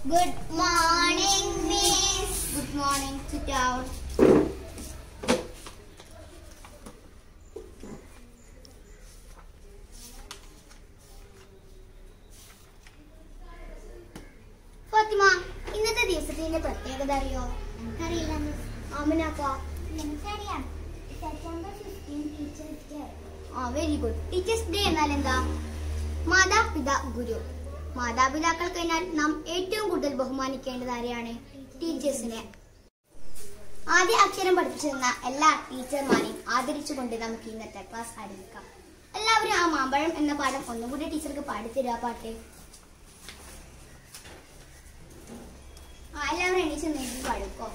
Good morning, Miss. Good morning. Sit down. Fathima ഇന്നത്തെ ദിവസത്തിന്റെ പ്രത്യേകത അറിയോ അറിയില്ല മിസ് ആമിനാക്ക എനിക്കറിയാം സെപ്റ്റംബർ ഫിഫ്റ്റീൻ ടീച്ചേഴ്സ് ഡേ ആ വെരി ഗുഡ് ടീച്ചേഴ്സ് ഡേ എന്നാൽ എന്താ മാതാപിതാ ഗുരു മാതാപിതാക്കൾ കഴിഞ്ഞാൽ നാം ഏറ്റവും കൂടുതൽ ബഹുമാനിക്കേണ്ടത് ആരെയാണ് ടീച്ചേഴ്സിനെ ആദ്യ അക്ഷരം പഠിപ്പിച്ചു തന്ന എല്ലാ ടീച്ചർമാരെയും ആദരിച്ചുകൊണ്ട് നമുക്ക് ഇന്നത്തെ ക്ലാസ് ആരംഭിക്കാം എല്ലാവരും ആ മാമ്പഴം എന്ന പാഠം ഒന്നും കൂടി ടീച്ചർക്ക് പാടിത്തരുക പാട്ട് ആ എല്ലാവരും എണീച്ച് നേരിട്ട് പാടിക്കോ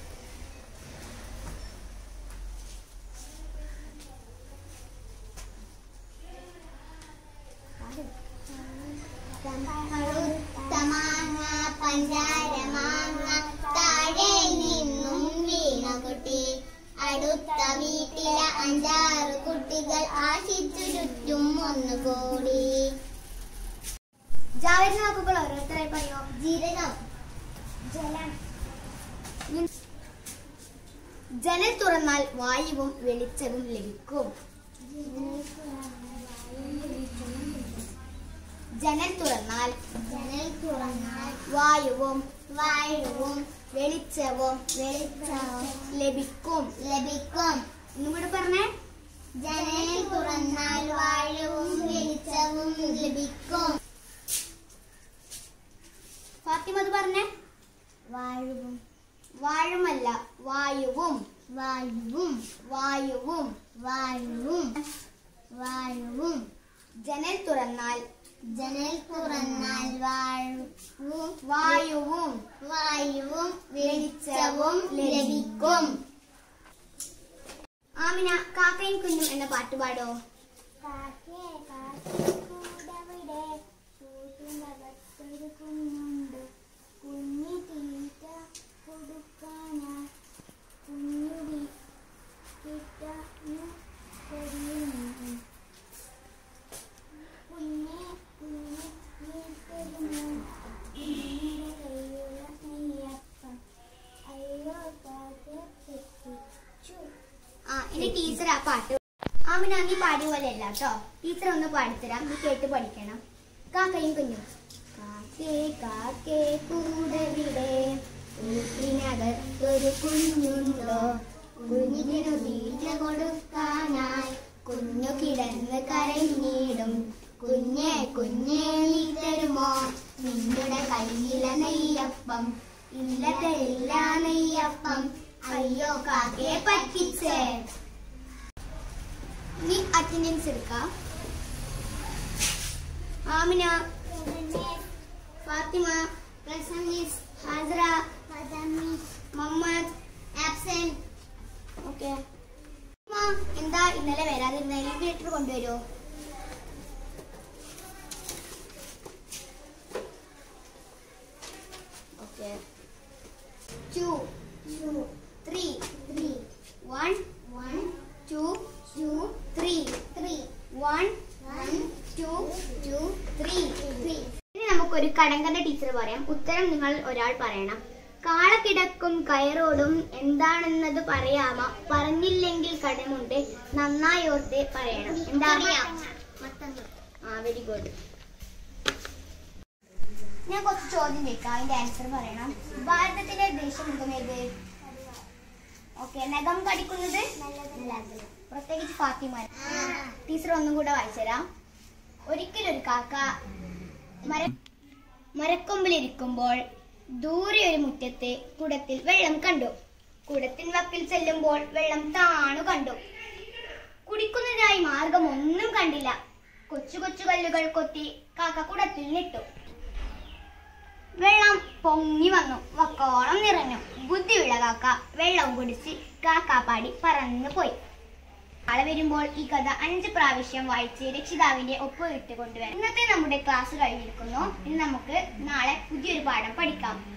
കറുത്ത മാങ്ങ പഞ്ചാരമാങ്ങ താഴെ നിന്നും വീണ കുട്ടി അടുത്ത വീട്ടിലെ അഞ്ചാറ് കുട്ടികൾ ആശിച്ചു ചുറ്റും ഒന്നുകൂടി ജാവേദ് വാക്കുകൾ ഓരോരുത്തരായി പറയോ ജീരകം ജലം ജനൽ തുറന്നാൽ വായുവും വെളിച്ചവും ലഭിക്കും ജനൽ തുറന്നാൽ ജനൽ തുറന്നാൽ വായുവും വായുവും വെളിച്ചവും വെളിച്ചവും ലഭിക്കും ലഭിക്കും ഒന്നും കൂടെ പറഞ്ഞേ ജനൽ തുറന്നാൽ വായുവും വെളിച്ചവും ലഭിക്കും ഫാത്തിമ അത് പറഞ്ഞേ വായുവും വാഴുമല്ല വായുവും വായുവും വായുവും വായുവും വായുവും ജനൽ തുറന്നാൽ ജനൽ തുറന്നാൽ വായുവും വായുവും വായുവും വെളിച്ചവും ലഭിക്കും ആമിന കാക്കയും കുഞ്ഞും എന്ന പാട്ട് പാടോ കാക്കേ കാക്കക്കൂടവിടെ കൂട്ടിനകത്തൊരു കുഞ്ഞുണ്ട് കുഞ്ഞു തീറ്റ കൊടുക്കാനാ കുഞ്ഞു കിട്ടാനു കൊടിയുന്നു കുഞ്ഞെ കുഞ്ഞെ നീ തരുമോ കുഞ്ഞിന്റെ കയ്യിലുള്ള നെയ്യപ്പം അയ്യോ കാക്ക തെറ്റിച്ചു ആ ഇനി ടീച്ചർ ആ പാട്ട് ആമിന നീ പാടിയ പോലെ അല്ല കേട്ടോ ടീച്ചർ ഒന്ന് പാടിത്തരാം നീ കേട്ട് പഠിക്കണം കാക്കയും കുഞ്ഞും കാക്കേ കാക്കേ കൂടവിടെ വീട്ടിനകത്തൊരു കുഞ്ഞുണ്ടോ കുഞ്ഞിനു തീറ്റ കൊടുക്കാനായി കുഞ്ഞു കിടന്ന് കരഞ്ഞിടും കുഞ്ഞെ കുഞ്ഞെ നീ തരുമോ നിങ്ങളുടെ കയ്യിലെ നെയ്യപ്പം ഇല്ല തരില്ല നെയ്യപ്പം അയ്യോ കാക്കയെ പറ്റിച്ചേ നീ അറ്റൻഡൻസ് എടുക്കാം ആമിന ഫാത്തിമ പ്രസമിസ് ഹാജറ പദമിസ് മുഹമ്മദ് ആബ്സെന്റ് ഓക്കെ എന്താ ഇന്നലെ വരാതിരുന്ന ലീവ് ലെറ്റർ കൊണ്ടുവരുമോ okay two two three three one one two two three three one one two two three three ഇനി നമുക്കൊരു കടങ്കന്റെ ടീച്ചർ പറയാം ഉത്തരം നിങ്ങൾ ഒരാൾ പറയണം കാളക്കിടക്കും കയറോടും എന്താണെന്നത് പറയാമോ പറഞ്ഞില്ലെങ്കിൽ കടമുണ്ട് നന്നായി ഓർത്ത് പറയണം എന്താ അറിയാം മത്തങ്ങ ആ വെരി ഗുഡ് ഞാൻ കുറച്ച് ചോദ്യം ചോദിക്കാം അതിന്റെ ആൻസർ പറയണം ഭാരതത്തിലെ ദേശമൃഗം ഏത് ഓക്കെ നഖം കടിക്കുന്നത് നല്ലത് പ്രത്യേകിച്ച് ഫാത്തിമാൻ ടീച്ചർ ഒന്നും കൂടെ വായിച്ചുതരാം ഒരിക്കലൊരു കാക്ക മര മരക്കൊമ്പിലിരിക്കുമ്പോൾ ദൂരെ ഒരു മുറ്റത്തെ കുടത്തിൽ വെള്ളം കണ്ടു കുടത്തിൻ വക്കിൽ ചെല്ലുമ്പോൾ വെള്ളം താണു കണ്ടു കുടിക്കുന്നതിനായി മാർഗം ഒന്നും കണ്ടില്ല കൊച്ചു കൊച്ചു കല്ലുകൾ കൊത്തി കാക്ക കുടത്തിൽ നിട്ടു വെള്ളം പൊങ്ങി വന്നു വക്കോളം നിറഞ്ഞു ബുദ്ധിയുള്ള കാക്ക വെള്ളം കുടിച്ച് കാക്കാപ്പാടി പറന്നു പോയി നാളെ വരുമ്പോൾ ഈ കഥ അഞ്ച് പ്രാവശ്യം വായിച്ച് രക്ഷിതാവിന്റെ ഒപ്പ് ഇട്ട് കൊണ്ടുവരാം ഇന്നത്തെ നമ്മുടെ ക്ലാസ് കഴിഞ്ഞിരിക്കുന്നു ഇനി നമുക്ക് നാളെ പുതിയൊരു പാഠം പഠിക്കാം